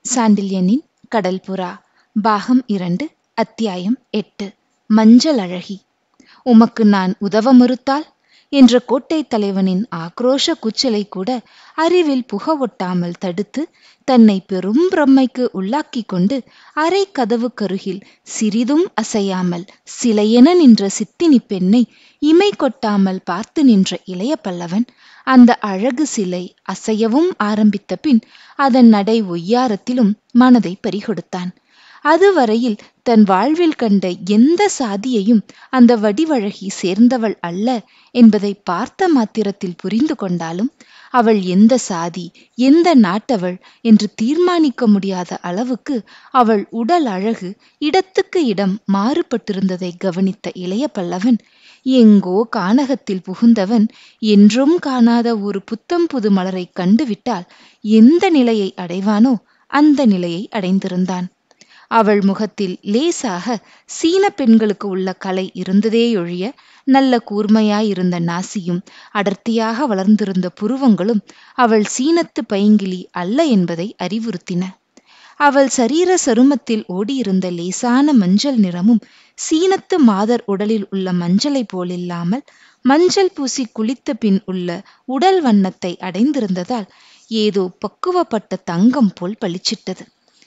சாண்டில்யனின் கடல் புறா பாகம் இரண்டு அத்தியாயம் எட்டு மஞ்சள் அழகி உமக்கு நான் உதவ மறுத்தால் என்ற கோட்டை தலைவனின் ஆக்ரோஷ கூச்சலை கூட அறிவில் புக ஒட்டாமல் தடுத்து தன்னை பெரும் பிரம்மைக்கு உள்ளாக்கிக் கொண்டு அரை கதவுக்கருகில் சிறிதும் அசையாமல் சிலையென நின்ற சித்தினி பெண்ணை இமை கொட்டாமல் பார்த்து நின்ற இளைய பல்லவன் அந்த அழகு சிலை அசையவும் ஆரம்பித்த பின் அதன் நடை ஒய்யாரத்திலும் மனதை பறிகொடுத்தான் அதுவரையில் தன் வாழ்வில் கண்ட எந்த சாதியையும் அந்த வடிவழகி சேர்ந்தவள் அல்ல என்பதை பார்த்த மாத்திரத்தில் புரிந்து கொண்டாலும் அவள் எந்த சாதி எந்த நாட்டவள் என்று தீர்மானிக்க முடியாத அளவுக்கு அவள் உடல் அழகு இடத்துக்கு இடம் மாறுபட்டிருந்ததை கவனித்த இளைய பல்லவன் எங்கோ கானகத்தில் புகுந்தவன் என்றும் காணாத ஒரு புத்தம் புது மலரை கண்டுவிட்டால் எந்த நிலையை அடைவானோ அந்த நிலையை அடைந்திருந்தான் அவள் முகத்தில் லேசாக சீன பெண்களுக்கு உள்ள கலை இருந்ததேயொழிய நல்ல கூர்மையாயிருந்த நாசியும் அடர்த்தியாக வளர்ந்திருந்த புருவங்களும் அவள் சீனத்து பைங்கிலி அல்ல என்பதை அறிவுறுத்தின அவள் சரீர சருமத்தில் ஓடியிருந்த லேசான மஞ்சள் நிறமும் சீனத்து மாதர் உடலில் உள்ள மஞ்சளை போலில்லாமல் மஞ்சள் பூசி குளித்த பின் உள்ள உடல் வண்ணத்தை அடைந்திருந்ததால் ஏதோ பக்குவப்பட்ட தங்கம் போல் பளிச்சிட்டது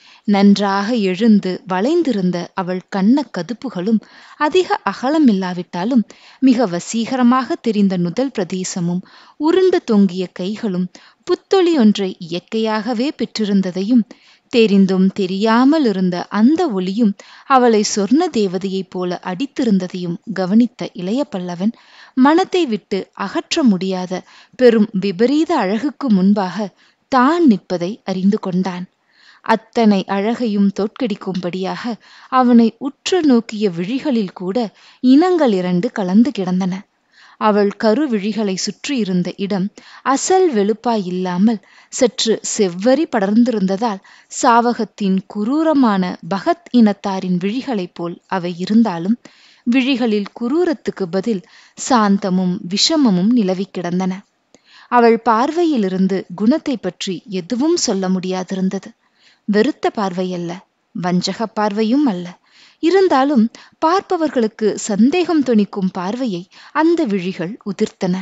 நன்றாக எழுந்து வளைந்திருந்த அவள் கண்ண கதுப்புகளும் அதிக அகலமில்லாவிட்டாலும் மிக வசீகரமாக தெரிந்த நுதல் பிரதேசமும் உருண்டு தொங்கிய கைகளும் புத்தொளி ஒன்றை இயற்கையாகவே பெற்றிருந்ததையும் தெரிந்தும் தெரியாமல் இருந்த அந்த ஒளியும் அவளை சொர்ண தேவதையைப் போல அடித்திருந்ததையும் கவனித்த இளைய பல்லவன் மனத்தை விட்டு அகற்ற முடியாத பெரும் விபரீத அழகுக்கு முன்பாக தான் நிற்பதை அறிந்து கொண்டான் அத்தனை அழகையும் தோற்கடிக்கும்படியாக அவனை உற்று நோக்கிய விழிகளில் கூட இனங்கள் இரண்டு கலந்து கிடந்தன அவள் கருவிழிகளை சுற்றியிருந்த இடம் அசல் வெளுப்பாய் இல்லாமல் சற்று செவ்வரி படர்ந்திருந்ததால் சாவகத்தின் குரூரமான பகத் இனத்தாரின் விழிகளைப் போல் அவை இருந்தாலும் விழிகளில் குரூரத்துக்கு பதில் சாந்தமும் விஷமமும் நிலவி கிடந்தன அவள் பார்வையிலிருந்து குணத்தை பற்றி எதுவும் சொல்ல முடியாதிருந்தது வெறுத்த பார்வையல்ல வஞ்சக பார்வையும் அல்ல இருந்தாலும் பார்ப்பவர்களுக்கு சந்தேகம் தொனிக்கும் பார்வையை அந்த விழிகள் உதிர்த்தன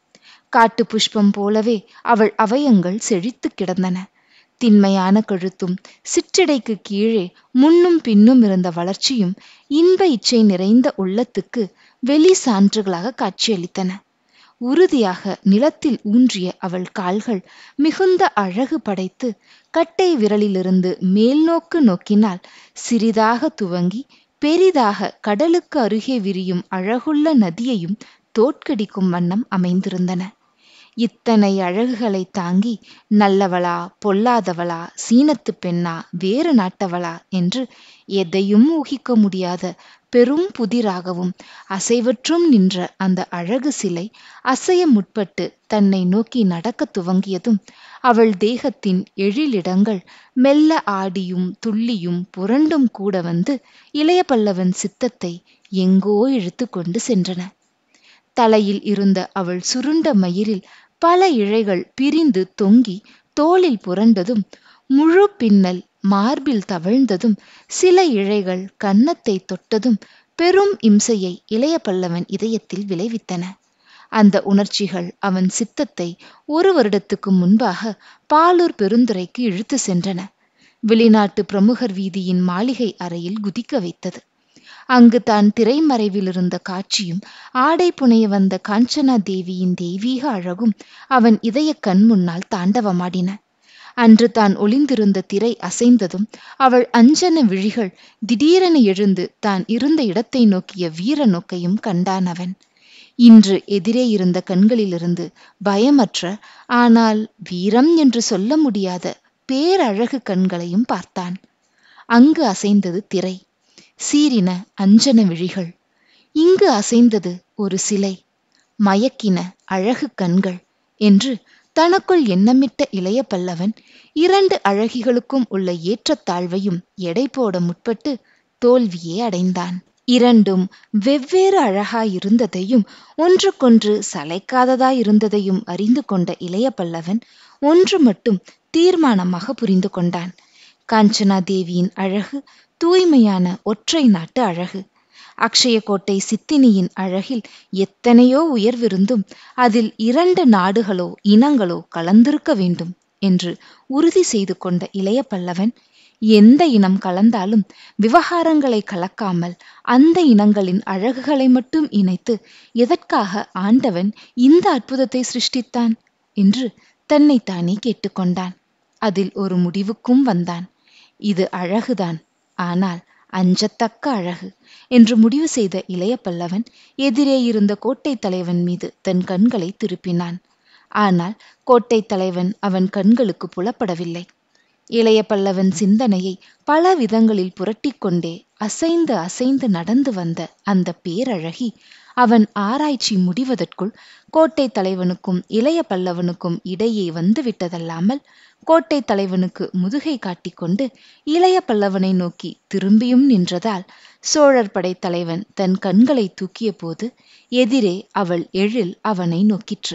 காட்டு புஷ்பம் போலவே அவள் அவயங்கள் செழித்து கிடந்தன திண்மையான கழுத்தும் சிற்றிடைக்கு கீழே முன்னும் பின்னும் இருந்த வளர்ச்சியும் இன்ப இச்சை நிறைந்த உள்ளத்துக்கு வெளி சான்றுகளாக காட்சியளித்தன உறுதியாக நிலத்தில் ஊன்றிய அவள் கால்கள் மிகுந்த அழகு படைத்து கட்டை விரலிலிருந்து மேல் நோக்கு நோக்கினால் சிறிதாக துவங்கி பெரிதாக கடலுக்கு அருகே விரியும் அழகுள்ள நதியையும் தோற்கடிக்கும் வண்ணம் அமைந்திருந்தன இத்தனை அழகுகளை தாங்கி நல்லவளா பொல்லாதவளா சீனத்து பெண்ணா வேறு நாட்டவளா என்று எதையும் ஊகிக்க முடியாத பெரும் புதிராகவும் அசைவற்றும் நின்ற அந்த அழகு சிலை அசைய முற்பட்டு தன்னை நோக்கி நடக்க துவங்கியதும் அவள் தேகத்தின் எழிலிடங்கள் மெல்ல ஆடியும் துள்ளியும் புரண்டும் கூட வந்து இளைய பல்லவன் சித்தத்தை எங்கோ இழுத்து கொண்டு சென்றன தலையில் இருந்த அவள் சுருண்ட மயிரில் பல இழைகள் பிரிந்து தொங்கி தோளில் புரண்டதும் முழு பின்னல் மார்பில் தவழ்ந்ததும் சில இழைகள் கன்னத்தை தொட்டதும் பெரும் இம்சையை இளைய பல்லவன் இதயத்தில் விளைவித்தன அந்த உணர்ச்சிகள் அவன் சித்தத்தை ஒரு வருடத்துக்கு முன்பாக பாலூர் பெருந்துறைக்கு இழுத்து சென்றன வெளிநாட்டு பிரமுகர் வீதியின் மாளிகை அறையில் குதிக்க வைத்தது அங்கு தான் திரைமறைவில் இருந்த காட்சியும் ஆடை புனைய வந்த காஞ்சனா தேவியின் தெய்வீக அழகும் அவன் இதய கண் முன்னால் தாண்டவமாடின அன்று தான் ஒளிந்திருந்த திரை அசைந்ததும் அவள் அஞ்சன விழிகள் திடீரென எழுந்து தான் இருந்த இடத்தை நோக்கிய வீர நோக்கையும் கண்டான் அவன் இன்று எதிரே இருந்த கண்களிலிருந்து பயமற்ற ஆனால் வீரம் என்று சொல்ல முடியாத பேரழகு கண்களையும் பார்த்தான் அங்கு அசைந்தது திரை சீரின அஞ்சன விழிகள் இங்கு அசைந்தது ஒரு சிலை மயக்கின அழகு கண்கள் என்று தனக்குள் எண்ணமிட்ட இளைய பல்லவன் இரண்டு அழகிகளுக்கும் உள்ள ஏற்றத்தாழ்வையும் எடை போட முற்பட்டு தோல்வியே அடைந்தான் இரண்டும் வெவ்வேறு அழகாயிருந்ததையும் ஒன்றுக்கொன்று சளைக்காததாயிருந்ததையும் அறிந்து கொண்ட இளைய பல்லவன் ஒன்று மட்டும் தீர்மானமாக புரிந்து கொண்டான் காஞ்சனா தேவியின் அழகு தூய்மையான ஒற்றை நாட்டு அழகு அக்ஷயக்கோட்டை சித்தினியின் அழகில் எத்தனையோ உயர்விருந்தும் அதில் இரண்டு நாடுகளோ இனங்களோ கலந்திருக்க வேண்டும் என்று உறுதி செய்து கொண்ட இளைய பல்லவன் எந்த இனம் கலந்தாலும் விவகாரங்களை கலக்காமல் அந்த இனங்களின் அழகுகளை மட்டும் இணைத்து எதற்காக ஆண்டவன் இந்த அற்புதத்தை சிருஷ்டித்தான் என்று தன்னைத்தானே கேட்டுக்கொண்டான் அதில் ஒரு முடிவுக்கும் வந்தான் இது அழகுதான் ஆனால் அஞ்சத்தக்க அழகு என்று முடிவு செய்த இளைய பல்லவன் எதிரே இருந்த கோட்டை தலைவன் மீது தன் கண்களை திருப்பினான் ஆனால் கோட்டை தலைவன் அவன் கண்களுக்கு புலப்படவில்லை இளைய பல்லவன் சிந்தனையை பல விதங்களில் புரட்டிக்கொண்டே அசைந்து அசைந்து நடந்து வந்த அந்த பேரழகி அவன் ஆராய்ச்சி முடிவதற்குள் கோட்டை தலைவனுக்கும் இளைய பல்லவனுக்கும் இடையே வந்துவிட்டதல்லாமல் கோட்டை தலைவனுக்கு முதுகை காட்டிக்கொண்டு இளைய பல்லவனை நோக்கி திரும்பியும் நின்றதால் சோழர் படை தலைவன் தன் கண்களை தூக்கிய போது எதிரே அவள் எழில் அவனை நோக்கிற்று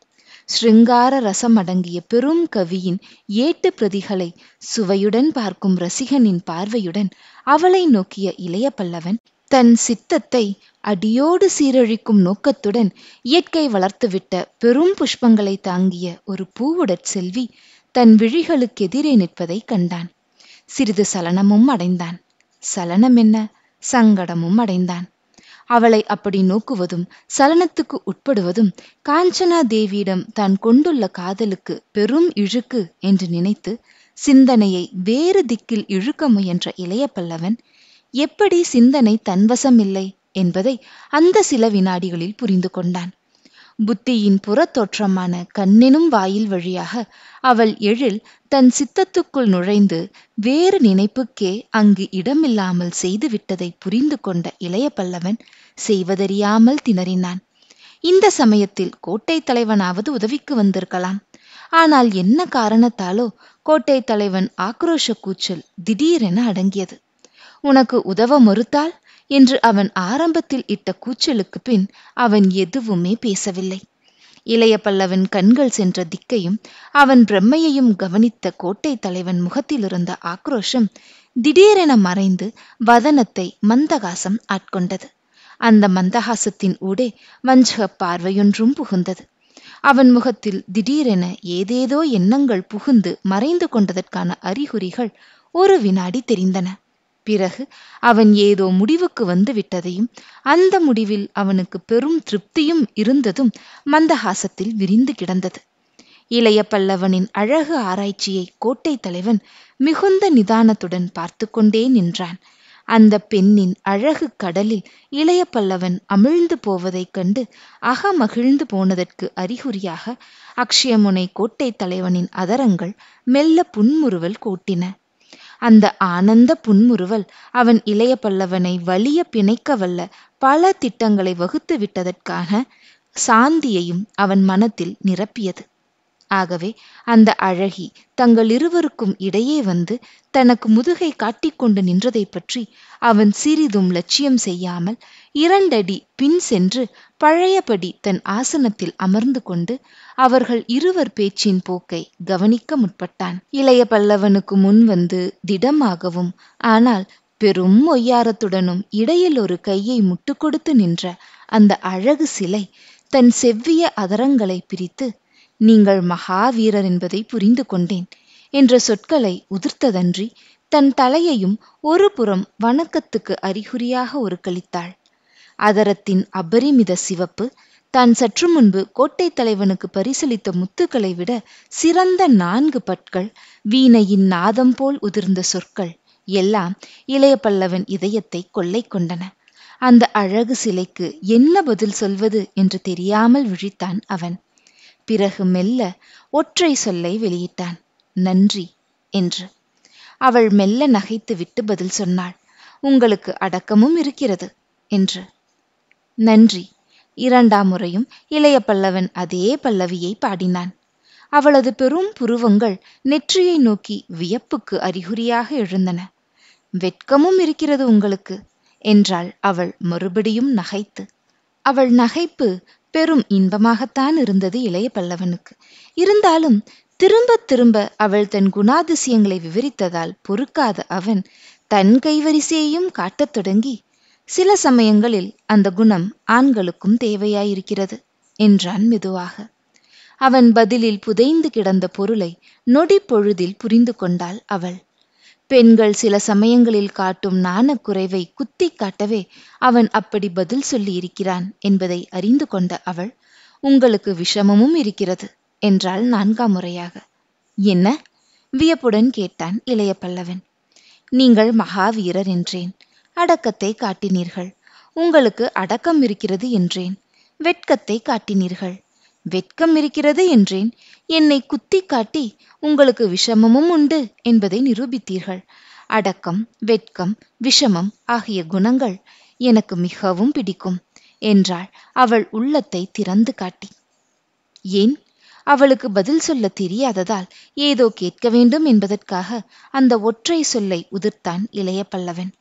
ஸ்ருங்கார ரசம் அடங்கிய பெரும் கவியின் ஏட்டு பிரதிகளை சுவையுடன் பார்க்கும் ரசிகனின் பார்வையுடன் அவளை நோக்கிய இளைய பல்லவன் தன் சித்தத்தை அடியோடு சீரழிக்கும் நோக்கத்துடன் இயற்கை வளர்த்துவிட்ட பெரும் புஷ்பங்களை தாங்கிய ஒரு பூவுடற் செல்வி தன் விழிகளுக்கெதிரே நிற்பதை கண்டான் சிறிது சலனமும் அடைந்தான் சலனம் என்ன சங்கடமும் அடைந்தான் அவளை அப்படி நோக்குவதும் சலனத்துக்கு உட்படுவதும் காஞ்சனா தேவியிடம் தான் கொண்டுள்ள காதலுக்கு பெரும் இழுக்கு என்று நினைத்து சிந்தனையை வேறு திக்கில் இழுக்க முயன்ற இளைய பல்லவன் எப்படி சிந்தனை தன்வசம் இல்லை என்பதை அந்த சில வினாடிகளில் புரிந்து கொண்டான் புத்தியின் புறத்தோற்றமான கண்ணெனும் வாயில் வழியாக அவள் எழில் தன் சித்தத்துக்குள் நுழைந்து வேறு நினைப்புக்கே அங்கு இடமில்லாமல் செய்துவிட்டதை புரிந்து கொண்ட இளைய பல்லவன் செய்வதறியாமல் திணறினான் இந்த சமயத்தில் கோட்டை தலைவனாவது உதவிக்கு வந்திருக்கலாம் ஆனால் என்ன காரணத்தாலோ கோட்டை தலைவன் ஆக்ரோஷ கூச்சல் திடீரென அடங்கியது உனக்கு உதவ மறுத்தால் என்று அவன் ஆரம்பத்தில் இட்ட கூச்சலுக்கு பின் அவன் எதுவுமே பேசவில்லை இளைய பல்லவன் கண்கள் சென்ற திக்கையும் அவன் பிரம்மையையும் கவனித்த கோட்டை தலைவன் முகத்தில் இருந்த ஆக்ரோஷம் திடீரென மறைந்து வதனத்தை மந்தகாசம் ஆட்கொண்டது அந்த மந்தகாசத்தின் ஊடே வஞ்சக பார்வையொன்றும் புகுந்தது அவன் முகத்தில் திடீரென ஏதேதோ எண்ணங்கள் புகுந்து மறைந்து கொண்டதற்கான அறிகுறிகள் ஒரு வினாடி தெரிந்தன பிறகு அவன் ஏதோ முடிவுக்கு வந்து விட்டதையும் அந்த முடிவில் அவனுக்கு பெரும் திருப்தியும் இருந்ததும் மந்தஹாசத்தில் விரிந்து கிடந்தது இளைய பல்லவனின் அழகு ஆராய்ச்சியை கோட்டை தலைவன் மிகுந்த நிதானத்துடன் பார்த்து கொண்டே நின்றான் அந்த பெண்ணின் அழகு கடலில் இளைய பல்லவன் அமிழ்ந்து போவதைக் கண்டு அகமகிழ்ந்து போனதற்கு அறிகுறியாக அக்ஷயமுனை கோட்டை தலைவனின் அதரங்கள் மெல்ல புன்முறுவல் கூட்டின அந்த ஆனந்த புன்முறுவல் அவன் இளைய பல்லவனை வலிய பிணைக்க வல்ல பல திட்டங்களை வகுத்து விட்டதற்கான சாந்தியையும் அவன் மனத்தில் நிரப்பியது ஆகவே அந்த அழகி தங்கள் இருவருக்கும் இடையே வந்து தனக்கு முதுகை காட்டிக்கொண்டு நின்றதை பற்றி அவன் சிறிதும் லட்சியம் செய்யாமல் இரண்டடி பின் சென்று பழையபடி தன் ஆசனத்தில் அமர்ந்து கொண்டு அவர்கள் இருவர் பேச்சின் போக்கை கவனிக்க முற்பட்டான் இளைய பல்லவனுக்கு முன் வந்து திடமாகவும் ஆனால் பெரும் ஒய்யாரத்துடனும் இடையில் ஒரு கையை முட்டு கொடுத்து நின்ற அந்த அழகு சிலை தன் செவ்விய அதரங்களை பிரித்து நீங்கள் மகாவீரர் என்பதை புரிந்து கொண்டேன் என்ற சொற்களை உதிர்த்ததன்றி தன் தலையையும் ஒரு புறம் வணக்கத்துக்கு அறிகுறியாக ஒரு கழித்தாள் அதரத்தின் அபரிமித சிவப்பு தான் சற்று முன்பு கோட்டை தலைவனுக்கு பரிசளித்த முத்துக்களை விட சிறந்த நான்கு பற்கள் வீணையின் நாதம் போல் உதிர்ந்த சொற்கள் எல்லாம் இளைய பல்லவன் இதயத்தை கொள்ளை கொண்டன அந்த அழகு சிலைக்கு என்ன பதில் சொல்வது என்று தெரியாமல் விழித்தான் அவன் பிறகு மெல்ல ஒற்றை சொல்லை வெளியிட்டான் நன்றி என்று அவள் மெல்ல நகைத்து விட்டு பதில் சொன்னாள் உங்களுக்கு அடக்கமும் இருக்கிறது என்று நன்றி இரண்டாம் முறையும் இளைய பல்லவன் அதே பல்லவியை பாடினான் அவளது பெரும் புருவங்கள் நெற்றியை நோக்கி வியப்புக்கு அறிகுறியாக எழுந்தன வெட்கமும் இருக்கிறது உங்களுக்கு என்றாள் அவள் மறுபடியும் நகைத்து அவள் நகைப்பு பெரும் இன்பமாகத்தான் இருந்தது இளைய பல்லவனுக்கு இருந்தாலும் திரும்ப திரும்ப அவள் தன் குணாதிசயங்களை விவரித்ததால் பொறுக்காத அவன் தன் கைவரிசையையும் காட்டத் தொடங்கி சில சமயங்களில் அந்த குணம் ஆண்களுக்கும் தேவையாயிருக்கிறது என்றான் மெதுவாக அவன் பதிலில் புதைந்து கிடந்த பொருளை நொடி பொழுதில் புரிந்து கொண்டாள் அவள் பெண்கள் சில சமயங்களில் காட்டும் நாணக்குறைவை குத்தி காட்டவே அவன் அப்படி பதில் சொல்லி இருக்கிறான் என்பதை அறிந்து கொண்ட அவள் உங்களுக்கு விஷமமும் இருக்கிறது என்றாள் நான்காம் முறையாக என்ன வியப்புடன் கேட்டான் இளைய பல்லவன் நீங்கள் மகாவீரர் என்றேன் அடக்கத்தை காட்டினீர்கள் உங்களுக்கு அடக்கம் இருக்கிறது என்றேன் வெட்கத்தை காட்டினீர்கள் வெட்கம் இருக்கிறது என்றேன் என்னை குத்தி காட்டி உங்களுக்கு விஷமமும் உண்டு என்பதை நிரூபித்தீர்கள் அடக்கம் வெட்கம் விஷமம் ஆகிய குணங்கள் எனக்கு மிகவும் பிடிக்கும் என்றாள் அவள் உள்ளத்தை திறந்து காட்டி ஏன் அவளுக்கு பதில் சொல்ல தெரியாததால் ஏதோ கேட்க வேண்டும் என்பதற்காக அந்த ஒற்றை சொல்லை உதிர்த்தான் இளைய பல்லவன்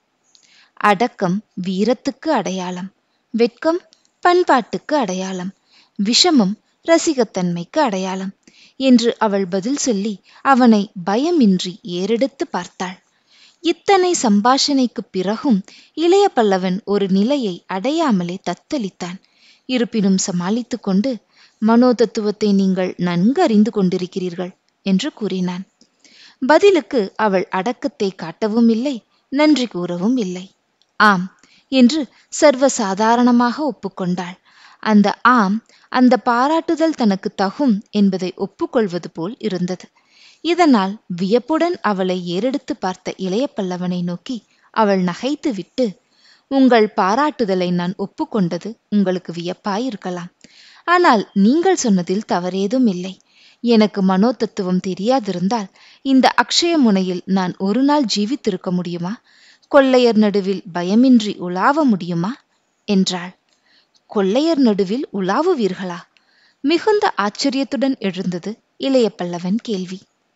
அடக்கம் வீரத்துக்கு அடையாளம் வெட்கம் பண்பாட்டுக்கு அடையாளம் விஷமம் ரசிகத்தன்மைக்கு அடையாளம் என்று அவள் பதில் சொல்லி அவனை பயமின்றி ஏறெடுத்து பார்த்தாள் இத்தனை சம்பாஷணைக்குப் பிறகும் இளைய பல்லவன் ஒரு நிலையை அடையாமலே தத்தளித்தான் இருப்பினும் சமாளித்துக் கொண்டு மனோதத்துவத்தை நீங்கள் நன்கு அறிந்து கொண்டிருக்கிறீர்கள் என்று கூறினான் பதிலுக்கு அவள் அடக்கத்தை காட்டவும் இல்லை நன்றி கூறவும் இல்லை ஆம் என்று சர்வ சாதாரணமாக ஒப்புக்கொண்டாள் அந்த ஆம் அந்த பாராட்டுதல் தனக்கு தகும் என்பதை ஒப்புக்கொள்வது போல் இருந்தது இதனால் வியப்புடன் அவளை ஏறெடுத்து பார்த்த இளைய பல்லவனை நோக்கி அவள் நகைத்து விட்டு உங்கள் பாராட்டுதலை நான் ஒப்புக்கொண்டது உங்களுக்கு வியப்பாயிருக்கலாம் ஆனால் நீங்கள் சொன்னதில் தவறேதும் இல்லை எனக்கு மனோதத்துவம் தெரியாதிருந்தால் இந்த அக்ஷய முனையில் நான் ஒரு நாள் ஜீவித்திருக்க முடியுமா கொள்ளையர் நடுவில் பயமின்றி உலாவ முடியுமா என்றாள் கொள்ளையர் நடுவில் உலாவுவீர்களா மிகுந்த ஆச்சரியத்துடன் எழுந்தது இளைய பல்லவன் கேள்வி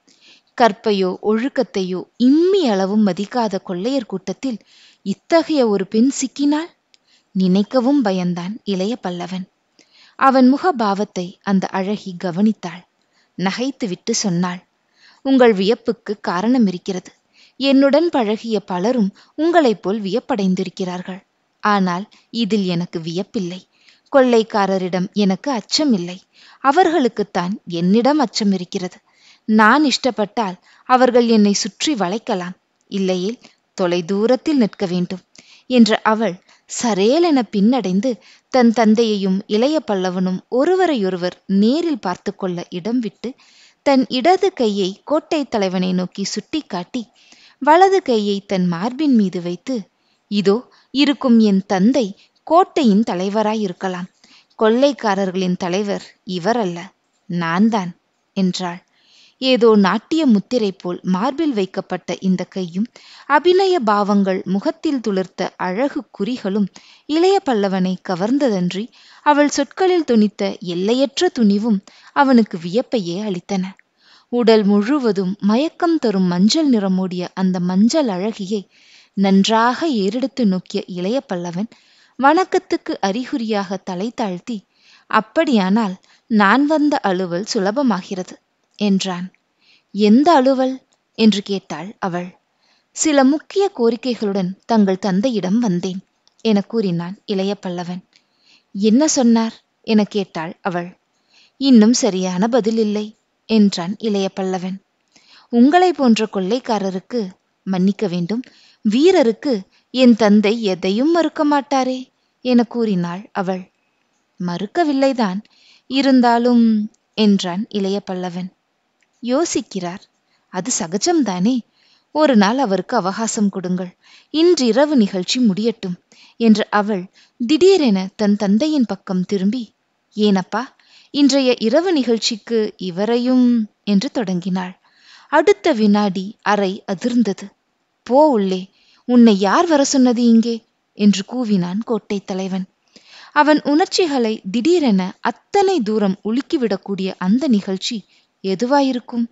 கற்பையோ ஒழுக்கத்தையோ இம்மி அளவும் மதிக்காத கொள்ளையர் கூட்டத்தில் இத்தகைய ஒரு பெண் சிக்கினாள் நினைக்கவும் பயந்தான் இளைய பல்லவன் அவன் முக பாவத்தை அந்த அழகி கவனித்தாள் நகைத்துவிட்டு சொன்னாள் உங்கள் வியப்புக்கு காரணம் இருக்கிறது என்னுடன் பழகிய பலரும் உங்களைப் போல் வியப்படைந்திருக்கிறார்கள் ஆனால் இதில் எனக்கு வியப்பில்லை கொள்ளைக்காரரிடம் எனக்கு அச்சமில்லை அவர்களுக்குத்தான் என்னிடம் அச்சம் இருக்கிறது நான் இஷ்டப்பட்டால் அவர்கள் என்னை சுற்றி வளைக்கலாம் இல்லையேல் தொலை தூரத்தில் நிற்க வேண்டும் என்ற அவள் சரேலென பின்னடைந்து தன் தந்தையையும் இளைய பல்லவனும் ஒருவரையொருவர் நேரில் பார்த்து கொள்ள இடம் விட்டு தன் இடது கையை கோட்டை தலைவனை நோக்கி சுட்டிக்காட்டி வலது கையை தன் மார்பின் மீது வைத்து இதோ இருக்கும் என் தந்தை கோட்டையின் தலைவராயிருக்கலாம் கொள்ளைக்காரர்களின் தலைவர் இவர் அல்ல நான்தான் என்றாள் ஏதோ நாட்டிய முத்திரை போல் மார்பில் வைக்கப்பட்ட இந்த கையும் அபிநய பாவங்கள் முகத்தில் துளிர்த்த அழகு குறிகளும் இளைய பல்லவனை கவர்ந்ததன்றி அவள் சொற்களில் துணித்த எல்லையற்ற துணிவும் அவனுக்கு வியப்பையே அளித்தன உடல் முழுவதும் மயக்கம் தரும் மஞ்சள் நிறமூடிய அந்த மஞ்சள் அழகியை நன்றாக ஏறெடுத்து நோக்கிய இளைய பல்லவன் வணக்கத்துக்கு அறிகுறியாக தலை தாழ்த்தி அப்படியானால் நான் வந்த அலுவல் சுலபமாகிறது என்றான் எந்த அலுவல் என்று கேட்டாள் அவள் சில முக்கிய கோரிக்கைகளுடன் தங்கள் தந்தையிடம் வந்தேன் என கூறினான் இளைய பல்லவன் என்ன சொன்னார் என கேட்டாள் அவள் இன்னும் சரியான பதில் இல்லை என்றான் இளைய பல்லவன் உங்களை போன்ற கொள்ளைக்காரருக்கு மன்னிக்க வேண்டும் வீரருக்கு என் தந்தை எதையும் மறுக்க மாட்டாரே என கூறினாள் அவள் மறுக்கவில்லைதான் இருந்தாலும் என்றான் இளைய பல்லவன் யோசிக்கிறார் அது சகஜம்தானே ஒரு நாள் அவருக்கு அவகாசம் கொடுங்கள் இன்றிரவு நிகழ்ச்சி முடியட்டும் என்று அவள் திடீரென தன் தந்தையின் பக்கம் திரும்பி ஏனப்பா இன்றைய இரவு நிகழ்ச்சிக்கு இவரையும் என்று தொடங்கினாள் அடுத்த வினாடி அறை அதிர்ந்தது போ உள்ளே உன்னை யார் வர சொன்னது இங்கே என்று கூவினான் கோட்டை தலைவன் அவன் உணர்ச்சிகளை திடீரென அத்தனை தூரம் உலுக்கிவிடக்கூடிய அந்த நிகழ்ச்சி எதுவாயிருக்கும்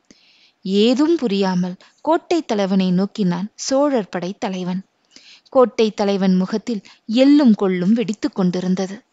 ஏதும் புரியாமல் கோட்டை தலைவனை நோக்கினான் சோழர் படை தலைவன் கோட்டை தலைவன் முகத்தில் எள்ளும் கொள்ளும் வெடித்து கொண்டிருந்தது